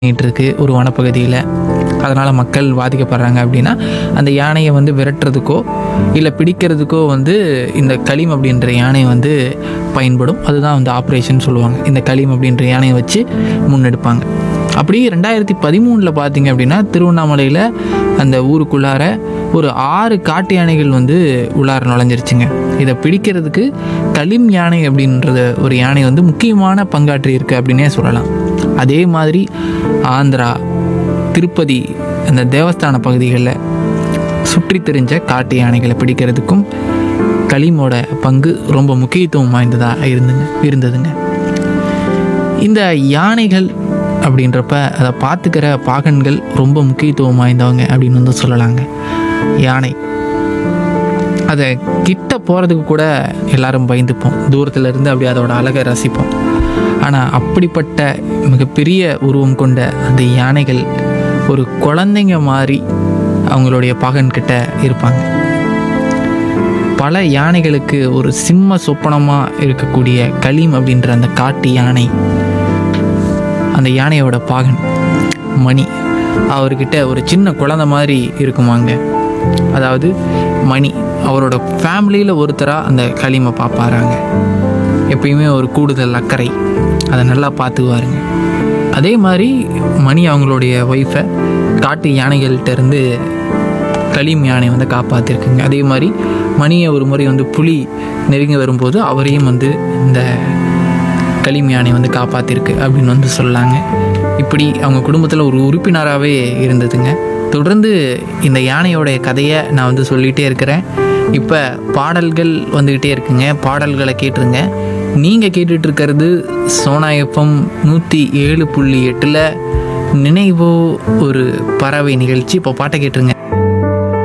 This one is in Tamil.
பண்ணிட்டு இருக்கு ஒரு வனப்பகுதியில் அதனால் மக்கள் பாதிக்கப்படுறாங்க அப்படின்னா அந்த யானையை வந்து விரட்டுறதுக்கோ இல்லை பிடிக்கிறதுக்கோ வந்து இந்த களீம் அப்படின்ற யானை வந்து பயன்படும் அதுதான் வந்து ஆப்ரேஷன் சொல்லுவாங்க இந்த களீம் அப்படின்ற யானையை வச்சு முன்னெடுப்பாங்க அப்படி ரெண்டாயிரத்தி பதிமூணில் பார்த்தீங்க அப்படின்னா திருவண்ணாமலையில் அந்த ஊருக்குள்ளார ஒரு ஆறு காட்டு யானைகள் வந்து உள்ளார நுழைஞ்சிருச்சுங்க இதை பிடிக்கிறதுக்கு களீம் யானை அப்படின்றது ஒரு யானை வந்து முக்கியமான பங்காற்றி இருக்கு அப்படின்னே சொல்லலாம் அதே மாதிரி ஆந்திரா திருப்பதி அந்த தேவஸ்தான பகுதிகளில் சுற்றி தெரிஞ்ச காட்டு யானைகளை பிடிக்கிறதுக்கும் களீமோட பங்கு ரொம்ப முக்கியத்துவம் வாய்ந்ததாக இருந்துங்க இருந்ததுங்க இந்த யானைகள் அப்படின்றப்ப அதை பார்த்துக்கிற பாகன்கள் ரொம்ப முக்கியத்துவம் வாய்ந்தவங்க அப்படின்னு வந்து சொல்லலாங்க யானை அதை கிட்ட போகிறதுக்கு கூட எல்லாரும் பயந்துப்போம் தூரத்துல இருந்து அப்படியே அதோட அழகை ரசிப்போம் ஆனால் அப்படிப்பட்ட மிகப்பெரிய உருவம் கொண்ட அந்த யானைகள் ஒரு குழந்தைங்க மாதிரி அவங்களுடைய பாகன்கிட்ட இருப்பாங்க பல யானைகளுக்கு ஒரு சிம்ம சொப்பனமாக இருக்கக்கூடிய களீம் அப்படின்ற அந்த காட்டு யானை அந்த யானையோட பாகன் மணி அவர்கிட்ட ஒரு சின்ன குழந்தை மாதிரி இருக்குமாங்க அதாவது மணி அவரோட ஃபேமிலியில் ஒருத்தராக அந்த களீமை பார்ப்பாராங்க எப்பயுமே ஒரு கூடுதல் அக்கறை அதை நல்லா பார்த்துக்குவாருங்க அதே மாதிரி மணி அவங்களுடைய ஒய்ஃபை காட்டு யானைகள்கிட்ட இருந்து களீம் யானை வந்து காப்பாற்றிருக்குங்க அதே மாதிரி மணியை ஒரு முறை வந்து புலி நெருங்கி வரும்போது அவரையும் வந்து இந்த களீம் யானை வந்து காப்பாற்றிருக்கு அப்படின்னு வந்து சொல்லாங்க இப்படி அவங்க குடும்பத்தில் ஒரு உறுப்பினராகவே இருந்ததுங்க தொடர்ந்து இந்த யானையோடைய கதையை நான் வந்து சொல்லிகிட்டே இருக்கிறேன் இப்போ பாடல்கள் வந்துக்கிட்டே இருக்குங்க பாடல்களை கேட்டுருங்க நீங்கள் கேட்டுட்டு இருக்கிறது சோனா எஃப்எம் நூற்றி ஏழு புள்ளி எட்டில் நினைவோ ஒரு பறவை நிகழ்ச்சி இப்போ பாட்டை கேட்டுருங்க